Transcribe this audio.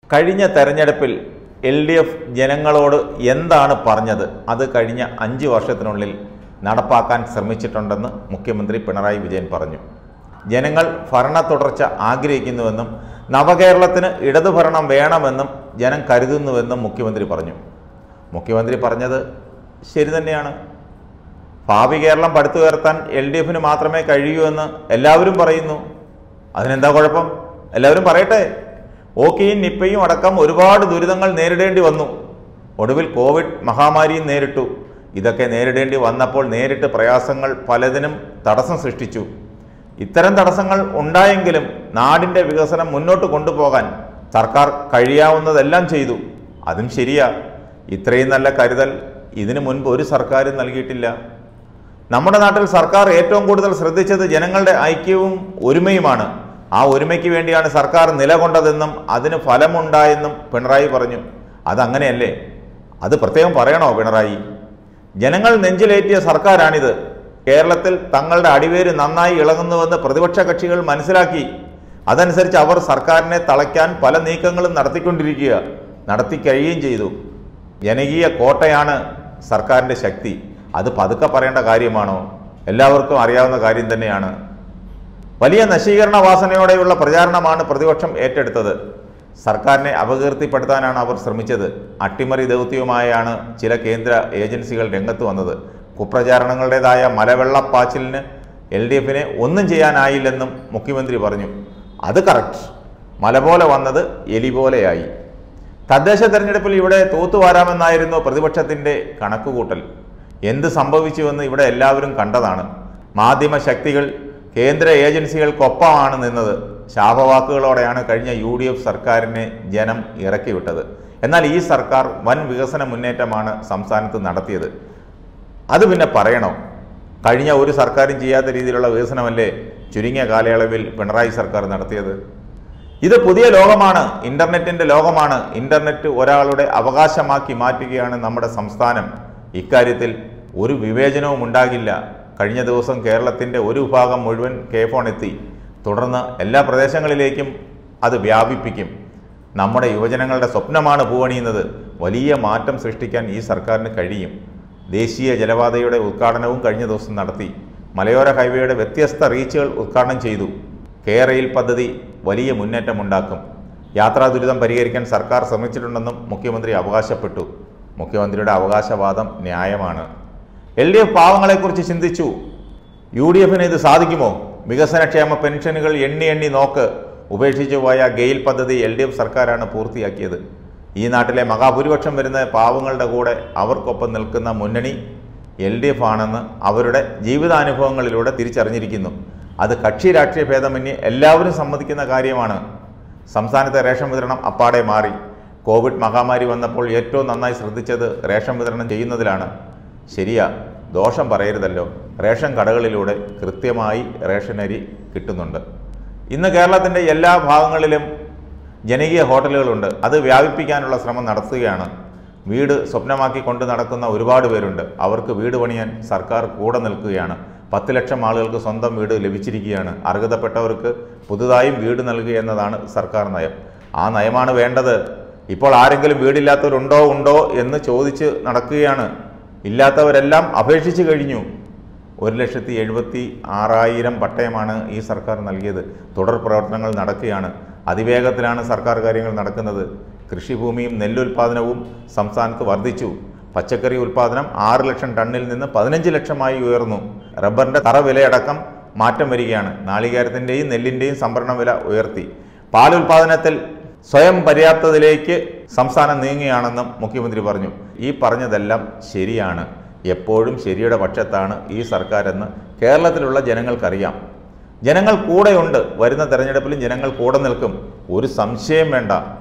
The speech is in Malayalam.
കഴിഞ്ഞ തെരഞ്ഞെടുപ്പിൽ എൽ ഡി എഫ് ജനങ്ങളോട് എന്താണ് പറഞ്ഞത് അത് കഴിഞ്ഞ അഞ്ച് വർഷത്തിനുള്ളിൽ നടപ്പാക്കാൻ ശ്രമിച്ചിട്ടുണ്ടെന്ന് മുഖ്യമന്ത്രി പിണറായി വിജയൻ പറഞ്ഞു ജനങ്ങൾ ഭരണ തുടർച്ച ആഗ്രഹിക്കുന്നുവെന്നും നവകേരളത്തിന് ഇടതുഭരണം വേണമെന്നും ജനം കരുതുന്നുവെന്നും മുഖ്യമന്ത്രി പറഞ്ഞു മുഖ്യമന്ത്രി പറഞ്ഞത് ശരി തന്നെയാണ് ഭാവി കേരളം പടുത്തുയർത്താൻ എൽ ഡി എഫിന് മാത്രമേ കഴിയൂ എന്ന് എല്ലാവരും പറയുന്നു അതിനെന്താ കുഴപ്പം എല്ലാവരും പറയട്ടെ ഓക്കിയും നിപ്പയും അടക്കം ഒരുപാട് ദുരിതങ്ങൾ നേരിടേണ്ടി വന്നു ഒടുവിൽ കോവിഡ് മഹാമാരിയും നേരിട്ടു ഇതൊക്കെ നേരിടേണ്ടി വന്നപ്പോൾ നേരിട്ട് പ്രയാസങ്ങൾ പലതിനും തടസ്സം സൃഷ്ടിച്ചു ഇത്തരം തടസ്സങ്ങൾ ഉണ്ടായെങ്കിലും നാടിൻ്റെ വികസനം മുന്നോട്ട് കൊണ്ടുപോകാൻ സർക്കാർ കഴിയാവുന്നതെല്ലാം ചെയ്തു അതും ശരിയാ ഇത്രയും നല്ല കരുതൽ ഇതിനു മുൻപ് ഒരു സർക്കാരും നൽകിയിട്ടില്ല നമ്മുടെ നാട്ടിൽ സർക്കാർ ഏറ്റവും കൂടുതൽ ശ്രദ്ധിച്ചത് ജനങ്ങളുടെ ഐക്യവും ഒരുമയുമാണ് ആ ഒരുമയ്ക്ക് വേണ്ടിയാണ് സർക്കാർ നിലകൊണ്ടതെന്നും അതിന് ഫലമുണ്ടായെന്നും പിണറായി പറഞ്ഞു അതങ്ങനെയല്ലേ അത് പ്രത്യേകം പറയണോ പിണറായി ജനങ്ങൾ നെഞ്ചിലേറ്റിയ സർക്കാരാണിത് കേരളത്തിൽ തങ്ങളുടെ അടിവേര് നന്നായി ഇളകുന്നുവെന്ന് പ്രതിപക്ഷ കക്ഷികൾ മനസ്സിലാക്കി അതനുസരിച്ച് അവർ സർക്കാരിനെ തളയ്ക്കാൻ പല നീക്കങ്ങളും നടത്തിക്കൊണ്ടിരിക്കുക നടത്തി കഴിയുകയും ചെയ്തു ജനകീയ കോട്ടയാണ് സർക്കാരിൻ്റെ ശക്തി അത് പതുക്കെ പറയേണ്ട കാര്യമാണോ എല്ലാവർക്കും അറിയാവുന്ന കാര്യം തന്നെയാണ് വലിയ നശീകരണ വാസനയോടെയുള്ള പ്രചാരണമാണ് പ്രതിപക്ഷം ഏറ്റെടുത്തത് സർക്കാരിനെ അപകീർത്തിപ്പെടുത്താനാണ് അവർ ശ്രമിച്ചത് അട്ടിമറി ദൗത്യവുമായാണ് ചില കേന്ദ്ര ഏജൻസികൾ രംഗത്ത് വന്നത് കുപ്രചാരണങ്ങളുടേതായ മലവെള്ളപ്പാച്ചിലിന് എൽ ഡി എഫിനെ ഒന്നും ചെയ്യാനായില്ലെന്നും മുഖ്യമന്ത്രി പറഞ്ഞു അത് കറക്റ്റ് മല പോലെ വന്നത് എലി പോലെയായി തദ്ദേശ തെരഞ്ഞെടുപ്പിൽ ഇവിടെ തൂത്തുവാരാമെന്നായിരുന്നു പ്രതിപക്ഷത്തിൻ്റെ കണക്കുകൂട്ടൽ എന്ത് സംഭവിച്ചുവെന്ന് ഇവിടെ എല്ലാവരും കണ്ടതാണ് മാധ്യമ ശക്തികൾ കേന്ദ്ര ഏജൻസികൾക്കൊപ്പമാണ് നിന്നത് ശാപവാക്കുകളോടെയാണ് കഴിഞ്ഞ യു ഡി എഫ് സർക്കാരിനെ ജനം ഇറക്കിവിട്ടത് എന്നാൽ ഈ സർക്കാർ വൻ വികസന മുന്നേറ്റമാണ് സംസ്ഥാനത്ത് നടത്തിയത് അത് പിന്നെ പറയണോ കഴിഞ്ഞ ഒരു സർക്കാരും ചെയ്യാത്ത രീതിയിലുള്ള വികസനമല്ലേ ചുരുങ്ങിയ കാലയളവിൽ പിണറായി സർക്കാർ നടത്തിയത് ഇത് പുതിയ ലോകമാണ് ഇന്റർനെറ്റിന്റെ ലോകമാണ് ഇന്റർനെറ്റ് ഒരാളുടെ അവകാശമാക്കി മാറ്റുകയാണ് നമ്മുടെ സംസ്ഥാനം ഇക്കാര്യത്തിൽ ഒരു വിവേചനവും ഉണ്ടാകില്ല കഴിഞ്ഞ ദിവസം കേരളത്തിന്റെ ഒരു വിഭാഗം മുഴുവൻ കെ ഫോൺ എത്തി തുടർന്ന് എല്ലാ പ്രദേശങ്ങളിലേക്കും അത് വ്യാപിപ്പിക്കും നമ്മുടെ യുവജനങ്ങളുടെ സ്വപ്നമാണ് പൂവണിയുന്നത് വലിയ മാറ്റം സൃഷ്ടിക്കാൻ ഈ സർക്കാരിന് കഴിയും ദേശീയ ജലപാതയുടെ ഉദ്ഘാടനവും കഴിഞ്ഞ ദിവസം നടത്തി മലയോര ഹൈവേയുടെ വ്യത്യസ്ത റീച്ചുകൾ ഉദ്ഘാടനം ചെയ്തു കെ റെയിൽ പദ്ധതി വലിയ മുന്നേറ്റമുണ്ടാക്കും യാത്രാ ദുരിതം പരിഹരിക്കാൻ സർക്കാർ ശ്രമിച്ചിട്ടുണ്ടെന്നും മുഖ്യമന്ത്രി അവകാശപ്പെട്ടു മുഖ്യമന്ത്രിയുടെ അവകാശവാദം ന്യായമാണ് എൽ ഡി എഫ് പാവങ്ങളെക്കുറിച്ച് ചിന്തിച്ചു യു ഡി എഫിന് ഇത് സാധിക്കുമോ വികസനക്ഷേമ പെൻഷനുകൾ എണ്ണി എണ്ണി നോക്ക് ഉപേക്ഷിച്ചു പോയ ഗെയിൽ പദ്ധതി എൽ ഡി എഫ് സർക്കാരാണ് പൂർത്തിയാക്കിയത് ഈ നാട്ടിലെ മഹാഭൂരിപക്ഷം വരുന്ന പാവങ്ങളുടെ കൂടെ അവർക്കൊപ്പം നിൽക്കുന്ന മുന്നണി എൽ ഡി എഫ് ആണെന്ന് അവരുടെ ജീവിതാനുഭവങ്ങളിലൂടെ തിരിച്ചറിഞ്ഞിരിക്കുന്നു അത് കക്ഷി രാഷ്ട്രീയ ഭേദമന്യേ എല്ലാവരും സമ്മതിക്കുന്ന കാര്യമാണ് സംസ്ഥാനത്തെ റേഷൻ വിതരണം അപ്പാടെ മാറി കോവിഡ് മഹാമാരി വന്നപ്പോൾ ഏറ്റവും നന്നായി ശ്രദ്ധിച്ചത് റേഷൻ വിതരണം ചെയ്യുന്നതിലാണ് ശരിയാ ദോഷം പറയരുതല്ലോ റേഷൻ കടകളിലൂടെ കൃത്യമായി റേഷൻ അരി കിട്ടുന്നുണ്ട് ഇന്ന് കേരളത്തിൻ്റെ എല്ലാ ഭാഗങ്ങളിലും ജനകീയ ഹോട്ടലുകളുണ്ട് അത് വ്യാപിപ്പിക്കാനുള്ള ശ്രമം നടത്തുകയാണ് വീട് സ്വപ്നമാക്കി കൊണ്ട് നടക്കുന്ന ഒരുപാട് പേരുണ്ട് അവർക്ക് വീട് പണിയാൻ സർക്കാർ കൂടെ നിൽക്കുകയാണ് പത്ത് ലക്ഷം ആളുകൾക്ക് സ്വന്തം വീട് ലഭിച്ചിരിക്കുകയാണ് അർഹതപ്പെട്ടവർക്ക് പുതുതായും വീട് നൽകുക എന്നതാണ് സർക്കാർ നയം ആ നയമാണ് വേണ്ടത് ഇപ്പോൾ ആരെങ്കിലും വീടില്ലാത്തവരുണ്ടോ ഉണ്ടോ എന്ന് ചോദിച്ച് നടക്കുകയാണ് ഇല്ലാത്തവരെല്ലാം അപേക്ഷിച്ച് കഴിഞ്ഞു ഒരു ലക്ഷത്തി എഴുപത്തി ആറായിരം പട്ടയമാണ് ഈ സർക്കാർ നൽകിയത് തുടർ പ്രവർത്തനങ്ങൾ നടക്കുകയാണ് അതിവേഗത്തിലാണ് സർക്കാർ കാര്യങ്ങൾ നടക്കുന്നത് കൃഷിഭൂമിയും നെല്ലുൽപാദനവും സംസ്ഥാനത്ത് വർദ്ധിച്ചു പച്ചക്കറി ഉൽപാദനം ആറ് ലക്ഷം ടണ്ണിൽ നിന്ന് പതിനഞ്ച് ലക്ഷമായി ഉയർന്നു റബ്ബറിന്റെ തറ വിലയടക്കം മാറ്റം വരികയാണ് നാളികേരത്തിൻ്റെയും നെല്ലിൻ്റെയും സംഭരണ വില ഉയർത്തി പാൽ ഉൽപാദനത്തിൽ സ്വയം പര്യാപ്തതയിലേക്ക് സംസ്ഥാനം നീങ്ങുകയാണെന്നും മുഖ്യമന്ത്രി പറഞ്ഞു ഈ പറഞ്ഞതെല്ലാം ശരിയാണ് എപ്പോഴും ശരിയുടെ പക്ഷത്താണ് ഈ സർക്കാരെന്ന് കേരളത്തിലുള്ള ജനങ്ങൾക്കറിയാം ജനങ്ങൾ കൂടെയുണ്ട് വരുന്ന തെരഞ്ഞെടുപ്പിലും ജനങ്ങൾ കൂടെ നിൽക്കും ഒരു സംശയം വേണ്ട